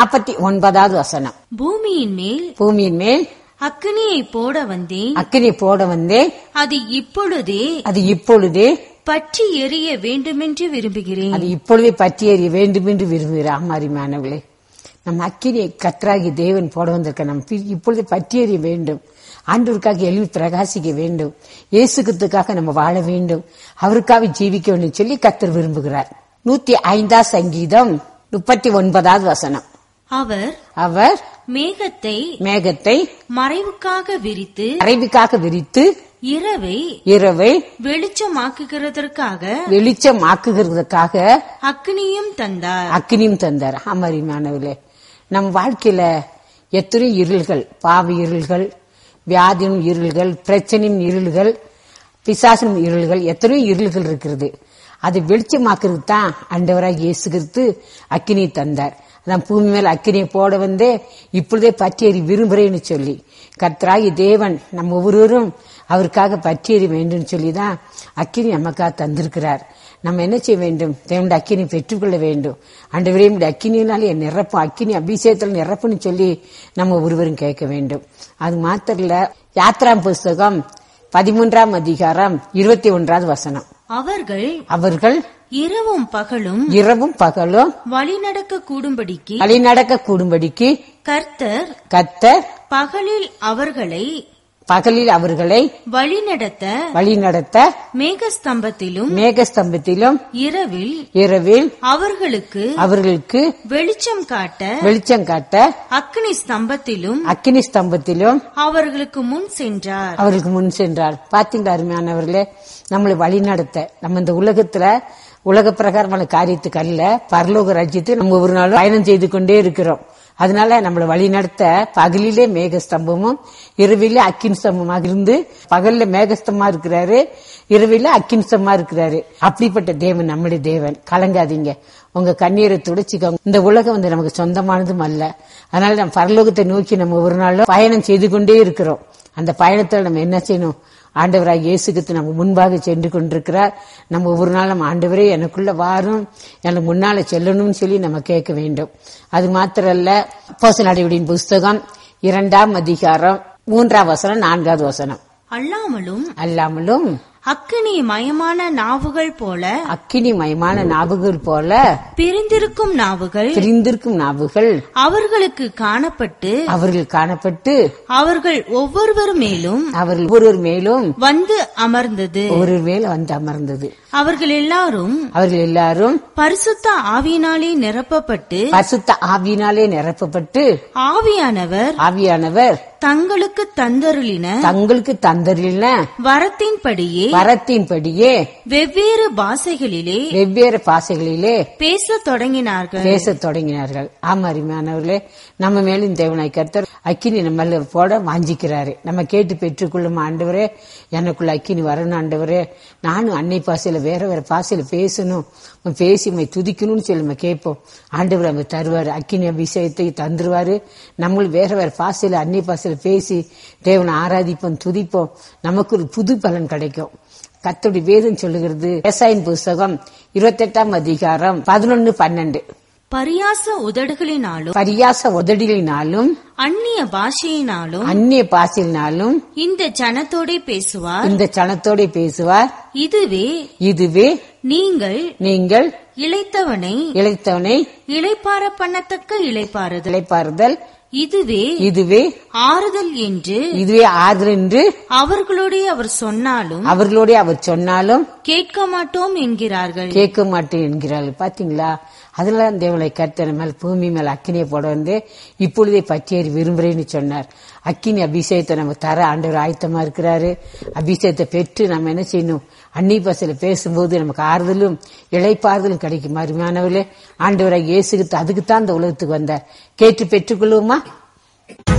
நாற்பத்தி ஒன்பதாவது வசனம் பூமியின் மேல் பூமியின் மேல் அக்கினியை போட வந்தேன் அக்கினி போட வந்தே அது இப்பொழுதே அது இப்பொழுதே பற்றி எரிய வேண்டுமென்று விரும்புகிறேன் அது இப்பொழுதே பற்றி எறிய வேண்டும் என்று விரும்புகிறார் மாறிமானவர்களே நம் அக்கினியை கற்றாகி தேவன் போட வந்திருக்க நம் பி- இப்பொழுதே பற்றி எறிய வேண்டும் ஆண்டவருக்காக எழுதி பிரகாசிக்க வேண்டும் இயேசுக்கத்துக்காக நம்ம வாழ வேண்டும் அவருக்காக ஜீவிக்க வேண்டும் சொல்லி கத்தர் விரும்புகிறார் நூத்தி ஐந்தா சங்கீதம் முப்பத்தி ஒன்பதாவது வசனம் அவர் அவர் மேகத்தை மேகத்தை மறைவுக்காக விரித்து அறைவுக்காக விரித்து இரவை இரவை வெளிச்சமாக்குகிறதற்காக வெளிச்சமாக்குகிறதுக்காக அக்னியும் தந்தார் அக்னியும் தந்தார் அமரிமானவர்களே நம் வாழ்க்கையில எத்தனையோ இருள்கள் பாவ இருள்கள் வியாதியும் இருள்கள் பிரச்சனையும் இருள்கள் பிசாசனும் இருள்கள் எத்தனையோ இருள்கள் இருக்கிறது அது வெளிச்சமாக்குறது தான் அண்டவராக இயேசு கிறிஸ்து அக்கினி தந்தார் அதான் பூமி மேல அக்கினியை போட வந்தே இப்பொழுதே பற்றியறி விரும்புகிறேன்னு சொல்லி கர்த்தராகி தேவன் நம்ம ஒவ்வொருவரும் அவருக்காக பற்றியறி வேண்டும் சொல்லி தான் அக்கினி நமக்காக தந்திருக்கிறார் நம்ம என்ன செய்ய வேண்டும் தேவனுடைய அக்கினி பெற்றுக்கொள்ள வேண்டும் அண்டவரே இந்த அக்கினியினாலே என் நிரப்பும் அக்கினி அபிஷேகத்தில் நிரப்புன்னு சொல்லி நம்ம ஒருவரும் கேட்க வேண்டும் அது மாத்திரம் இல்ல யாத்ராம் புஸ்தகம் பதிமூன்றாம் அதிகாரம் இருபத்தி ஒன்றாவது வசனம் அவர்கள் அவர்கள் இரவும் பகலும் இரவும் பகலும் வழிநடக்க கூடும்படிக்கு வழிநடக்க கூடும்படிக்கு கர்த்தர் கத்தர் பகலில் அவர்களை பகலில் அவர்களை வழிநடத்த வழிநடத்த மேகஸ்தம்பத்திலும் மேகஸ்தம்பத்திலும் இரவில் இரவில் அவர்களுக்கு அவர்களுக்கு வெளிச்சம் காட்ட வெளிச்சம் காட்ட அக்னி ஸ்தம்பத்திலும் அக்கினி ஸ்தம்பத்திலும் அவர்களுக்கு முன் சென்றார் அவருக்கு முன் சென்றார் பாத்தீங்களா அருமையானவர்களே நம்மளை வழி நடத்த நம்ம இந்த உலகத்துல உலக பிரகாரமான காரியத்துக்கு அல்ல பரலோக ராஜ்யத்தை நம்ம ஒரு நாள் பயணம் செய்து கொண்டே இருக்கிறோம் அதனால நம்மளை வழி நடத்த பகலிலே மேகஸ்தம்பமும் இரவிலே அக்கின் ஸ்தம்பமாக இருந்து பகல்ல மேகஸ்தமா இருக்கிறாரு இரவில அக்கின் ஸ்தம்பமா இருக்கிறாரு அப்படிப்பட்ட தேவன் நம்முடைய தேவன் கலங்காதீங்க உங்க கண்ணீரை துடைச்சிக்கோங்க இந்த உலகம் வந்து நமக்கு சொந்தமானதும் அல்ல அதனால நம்ம பரலோகத்தை நோக்கி நம்ம ஒரு நாளும் பயணம் செய்து கொண்டே இருக்கிறோம் அந்த பயணத்துல நம்ம என்ன செய்யணும் ஆண்டவராக இயேசுக்கு நம்ம முன்பாக சென்று கொண்டிருக்கிறார் நம்ம ஒவ்வொரு நாள் நம்ம ஆண்டவரே எனக்குள்ள வாரும் எனக்கு முன்னால செல்லணும்னு சொல்லி நம்ம கேட்க வேண்டும் அது மாத்திரல்ல அப்போஸ்தலர் நடவடிக்கையின் புஸ்தகம் இரண்டாம் அதிகாரம் மூன்றாம் வசனம் நான்காவது வசனம் அல்லாமலும் அல்லாமலும் அக்கினி மயமான நாவுகள் போல அக்கினி மயமான நாவுகள் போல பிரிந்திருக்கும் நாவுகள் பிரிந்திருக்கும் நாவுகள் அவர்களுக்கு காணப்பட்டு அவர்கள் காணப்பட்டு அவர்கள் ஒவ்வொருவர் மேலும் அவர்கள் ஒருவர் மேலும் வந்து அமர்ந்தது ஒரு மேல் வந்து அமர்ந்தது அவர்கள் எல்லாரும் அவர்கள் எல்லாரும் பரிசுத்த ஆவியினாலே நிரப்பப்பட்டு பசுத்த ஆவியினாலே நிரப்பப்பட்டு ஆவியானவர் ஆவியானவர் தங்களுக்கு தந்தருளின தங்களுக்கு தந்தரின வரத்தின்படியே வரத்தின்படியே வெவ்வேறு பாஷைகளிலே வெவ்வேறு பாசைகளிலே பேசத் தொடங்கினார்கள் பேசத் தொடங்கினார்கள் ஆமா அருமையானவர்களே நம்ம மேலும் தேவனாய் கர்த்தர் அக்கினி நம்ம போட வாஞ்சிக்கிறாரு நம்ம கேட்டு பெற்றுக்கொள்ளும் ஆண்டவரே எனக்குள்ள அக்கினி வரணும் ஆண்டவரே நானும் அன்னை பாசையில வேற வேற பாசையில பேசணும் உம் பேசி உம்மை துதிக்கணும்னு சொல்லி நம்ம கேட்போம் ஆண்டவர் நம்ம தருவாரு அக்கினி அபிஷேகத்தை தந்துருவாரு நம்மளும் வேற வேற பாசையில அன்னை பாசையில பேசி தேவனை ஆராதிப்போம் துதிப்போம் நமக்கு ஒரு புது பலன் கிடைக்கும் கத்தோடைய வேதம் சொல்லுகிறது விவசாயின் புஸ்தகம் இருபத்தெட்டாம் அதிகாரம் பதினொன்னு பன்னெண்டு பரியாச உதடுகளினாலும் பரியாச உதடிகளினாலும் அந்நிய பாஷையினாலும் அந்நிய பாசினாலும் இந்த ஜனத்தோடே பேசுவார் இந்த சனத்தோட பேசுவார் இதுவே இதுவே நீங்கள் நீங்கள் இளைத்தவனை இழைத்தவனை இளைப்பார பண்ணத்தக்க இளைப்பாறுதல் இழைப்பாறுதல் இதுவே இதுவே ஆறுதல் என்று இதுவே ஆறுதல் என்று அவர்களுடைய அவர் சொன்னாலும் அவர்களோட அவர் சொன்னாலும் கேட்க மாட்டோம் என்கிறார்கள் கேட்க மாட்டேன் என்கிறார்கள் பாத்தீங்களா அதனால தான் தேவனை கர்த்தர் மேல் பூமி மேல் அக்கினியை போட வந்து இப்பொழுதே பச்சேரி விரும்புறேன்னு சொன்னார் அக்கினி அபிஷேகத்தை நம்ம தர ஆண்டவர் ஆயத்தமா இருக்கிறாரு அபிஷேகத்தை பெற்று நம்ம என்ன செய்யணும் அன்னி பசல பேசும்போது நமக்கு ஆறுதலும் இழைப்பாறுதலும் கிடைக்கும் அருமையானவர்களே ஆண்டவராக இயேசுக்கு அதுக்கு தான் இந்த உலகத்துக்கு வந்தார் கேட்டு பெற்றுக்கொள்வோமா